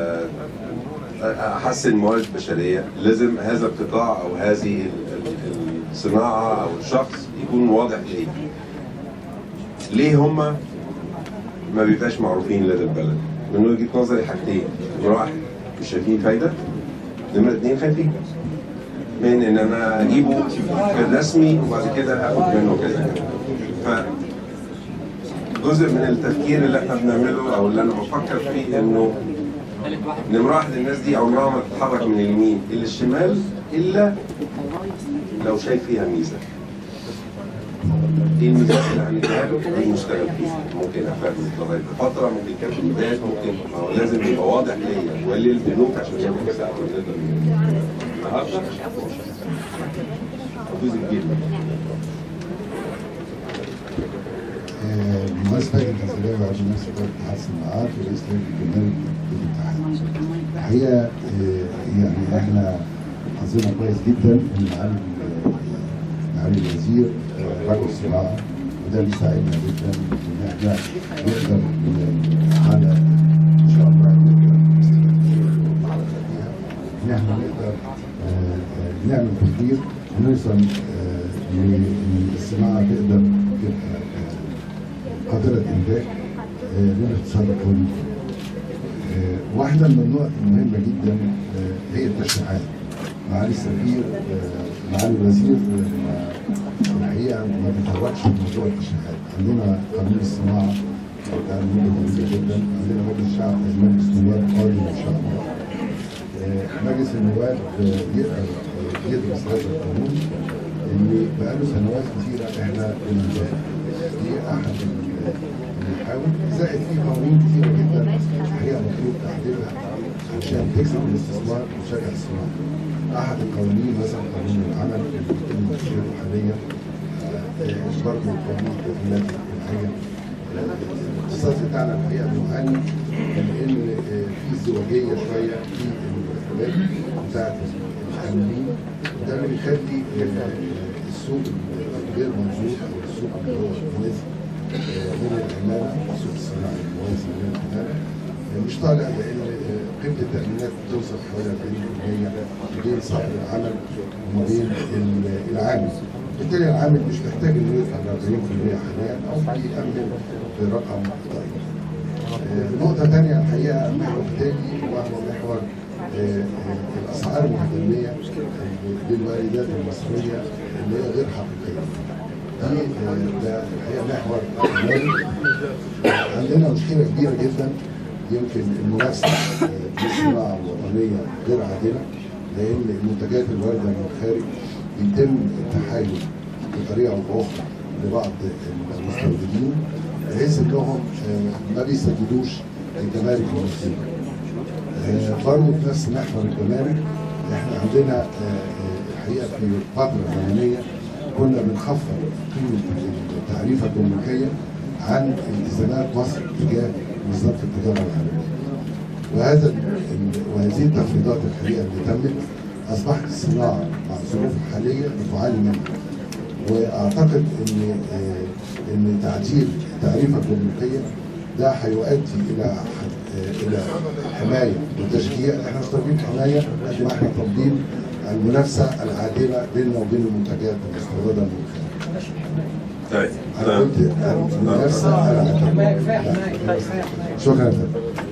Speaker 2: احسن الموارد البشريه لازم هذا القطاع او هذه ال- ال- الصناعه او الشخص يكون واضح ليه ليه هما ما بيبقاش معروفين لدى البلد من وجهه نظري حاجتين نمره واحد مش شايفين فايده نمره اتنين خايفين من ان انا اجيبه في الرسمي وبعد كده اخد منه كذا ف جزء من التفكير اللي احنا بنعمله او اللي انا بفكر فيه انه نمرة واحد الناس دي عمرها ما تتحرك من اليمين الى الشمال الا لو شايف فيها ميزه. ايه الميزات اللي هنديها له؟ دي نشتغل فيها، ممكن افهم لغايه فتره، ممكن كابتنات، ممكن ما هو لازم يبقى واضح ليا وللبنوك عشان يبقى ساعه ونقدر النهارده جزء كبير منه.
Speaker 9: بالمناسبة الجزائرية وعبد الناس إدارة اتحاد الصناعات ورئيس لجنة الجمارك بالاتحاد. الحقيقة آه، يعني احنا حظنا كويس جدا ان معالي ال- معالي الوزير آه، رجل الصناعة وده بيساعدنا جدا ان احنا نقدر ن- على ان شاء الله نقدر ان احنا نقدر آه، آه، نعمل تطوير ونوصل آه، ل- للصناعة تقدر تبقى آه، قادرة إنتاج آه، للاقتصاد القومي. آه، واحدة من النقط المهمة جدا آه، هي التشريعات. معالي السفير آه، معالي الوزير آه، الحقيقه ما بيتطرقش لموضوع التشريعات عندنا قانون الصناعه كان مده طويله جدا عندنا مجلس الشعب مجلس النواب قادم ان شاء الله آه، مجلس النواب آه، يقدر آه، يدرس هذا القانون اللي بقاله سنوات كثيره احنا بننتهي دي احد ال- المحاور زائد في قوانين كثيره جدا الحقيقه مطلوب تعديلها عشان تكسب الاستثمار وتشجع الصناعه. احد القوانين مثلا قانون العمل اللي بيتم تشريعه حاليا آه، برضه قانون التدخينات الجماعيه الاقتصاد بتاعنا الحقيقه بيعاني من ان آه، في ازدواجيه شويه في المرتبات بتاعت العاملين وده اللي بيخلي آه، السوق الغير منظور او السوق اللي هو موازي آه، من العماله السوق الصناعي الموازي من العماله آه، مش طالع لان آه، قيمه التامينات بتوصل حوالي 40% ما بين صاحب العمل وما بين ال- العامل بالتالي العامل مش محتاج انه يدفع ال 40% حاليا او يامن برقم ضئيل. آه، نقطة تانية الحقيقة محور تاني وهو محور آه، آه، الأسعار المهدمية للواردات المصرية اللي هي غير حقيقية. دي آه، ده الحقيقة محور مالي عندنا مشكلة كبيرة جدا يمكن المنافسة آه، في الصناعة الوطنية غير عادلة لأن المنتجات الواردة من الخارج يتم التحايل بطريقة أو بأخرى لبعض المستوردين بحيث انهم آه، ما بيسددوش الجمارك المصريه. آه، برضه في نفس محور الجمارك احنا عندنا آه، آه، الحقيقه في فتره زمنيه كنا بنخفض قيمه التعريفه الجمركيه عن التزامات مصر تجاه وزاره التجاره العالميه. وهذا ال- ال- وهذه التخفيضات الحقيقه اللي تمت اصبحت الصناعه مع الظروف الحاليه بتعاني منها. واعتقد ان آه، ان تعديل التعريفه الجمركيه ده هيؤدي الى آه، الى حمايه وتشجيع احنا مش طالبين حمايه قد ما احنا طالبين المنافسه العادله بيننا وبين المنتجات المستورده من الخارج.
Speaker 2: طيب
Speaker 9: انا قلت المنافسه العادله. شكرا يا فندم.